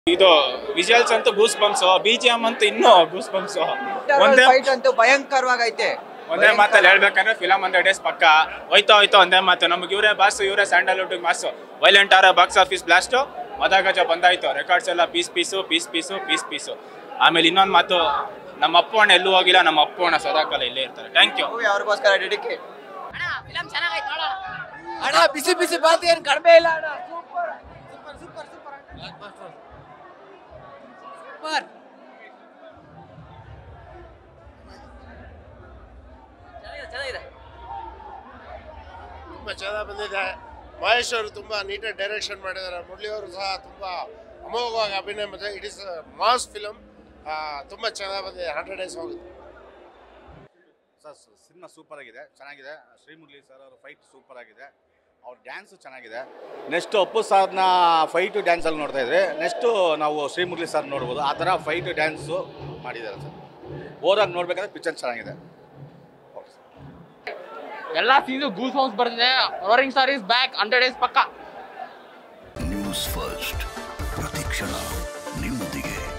ಇದು ವಿಜುವಲ್ಸ್ ಅಂತೂ goosebumps B G M ಅಂತೂ ಇನ್ನೂ ಗೂಸ್ ಬಂಪ್ಸ್ ಒಂದೇ ಫೈಟ್ ಅಂತೂ ಭಯಂಕರವಾಗೈತೆ ಒಂದೇ ಮಾತಲ್ಲಿ ಹೇಳ್ಬೇಕಂದ್ರೆ ಫಿಲಮ್ ಹಂಡ್ರೆಡ್ ಡೇಸ್ ಪಕ್ಕ ಹೋಯ್ತಾ ಹೋಯ್ತಾ ಒಂದೇ ಮಾತು ನಮ್ಗೆ ಇವರೇ ಬಾಸ್ ಇವರೇ ಸ್ಯಾಂಡಲ್ವುಡ್ ಮಾಸು ವೈಲೆಂಟ್ ಆರ ಬಾಕ್ಸ್ ಆಫೀಸ್ ಬ್ಲಾಸ್ಟ್ ಮದಗಜ ಬಂದಾಯ್ತು ರೆಕಾರ್ಡ್ಸ್ ಎಲ್ಲ piece piece piece piece piece piece ಆಮೇಲೆ ಇನ್ನೊಂದು ಮಾತು ನಮ್ಮ ಅಪ್ಪ ಅಣ್ಣ ಎಲ್ಲೂ ಹೋಗಿಲ್ಲ ನಮ್ಮ ಅಪ್ಪ ಅಣ್ಣ ಸದಾಕಾಲ ಇಲ್ಲೇ ಇರ್ತಾರೆ ಥ್ಯಾಂಕ್ ಯು ಮೂವಿ ಅವ್ರಿಗೋಸ್ಕರ ಡೆಡಿಕೇಟ್ ಅಣ್ಣ ಫಿಲಮ್ ಚೆನ್ನಾಗೈತೆ ನೋಡೋಣ ಅಣ್ಣ ಬಿಸಿ ಬಿಸಿ ಬಾತ್ ಏನ್ ಕಡಿಮೆ ಇಲ್ಲ ಅಣ್ಣ super super super super super ಚೆನ್ನಾಗಿದೆ ಚೆನ್ನಾಗಿದೆ ತುಂಬ ಚೆನ್ನಾಗಿ ಬಂದಿದೆ ಮಹೇಶ್ ಅವರು ತುಂಬ ನೀಟಾಗಿ ಡೈರೆಕ್ಷನ್ ಮಾಡಿದ್ದಾರೆ ಮುರಳಿ ಅವರು ಸಹ ತುಂಬ ಅಮೋಘವಾಗಿ ಅಭಿನಯ ಮಾಡಿದೆ ಇಟ್ ಇಸ್ ಮಾಸ್ ಫಿಲಮ್ ತುಂಬ ಚೆನ್ನಾಗಿ ಬಂದಿದೆ ಹಂಡ್ರೆಡ್ ಡೇಸ್ ಹೋಗುತ್ತೆ ಸರ್ ಸಿನಿಮಾ ಸೂಪರ್ ಆಗಿದೆ ಚೆನ್ನಾಗಿದೆ ಶ್ರೀಮುರಳಿ ಸರ್ ಅವ್ರ ಫೈಟ್ ಸೂಪರ್ ಆಗಿದೆ ಅವ್ರ ಡ್ಯಾನ್ಸು ಚೆನ್ನಾಗಿದೆ ನೆಕ್ಸ್ಟ್ ಅಪ್ಪು ಸರ್ನ ಫೈಟು ಡ್ಯಾನ್ಸಲ್ಲಿ ನೋಡ್ತಾ ಇದ್ರೆ ನೆಕ್ಸ್ಟು ನಾವು ಶ್ರೀಮುರಳಿ ಸರ್ ನೋಡ್ಬೋದು ಆ ಥರ ಫೈಟು ಡ್ಯಾನ್ಸು ಮಾಡಿದ್ದಾರೆ ಸರ್ ಓದಾಗಿ ನೋಡ್ಬೇಕಾದ್ರೆ ಪಿಕ್ಚರ್ ಚೆನ್ನಾಗಿದೆ ಓಕೆ ಸರ್ ಎಲ್ಲಾ ಸೀನು ಗೂಸ್ ಬಾಂಬ್ಸ್ ಬರ್ತಿದೆ roaring star is back hundred days ಪಕ್ಕ ನ್ಯೂಸ್ ಫಸ್ಟ್ ಪ್ರತಿಕ್ಷಣ ನಿಮ್ಮೊಂದಿಗೆ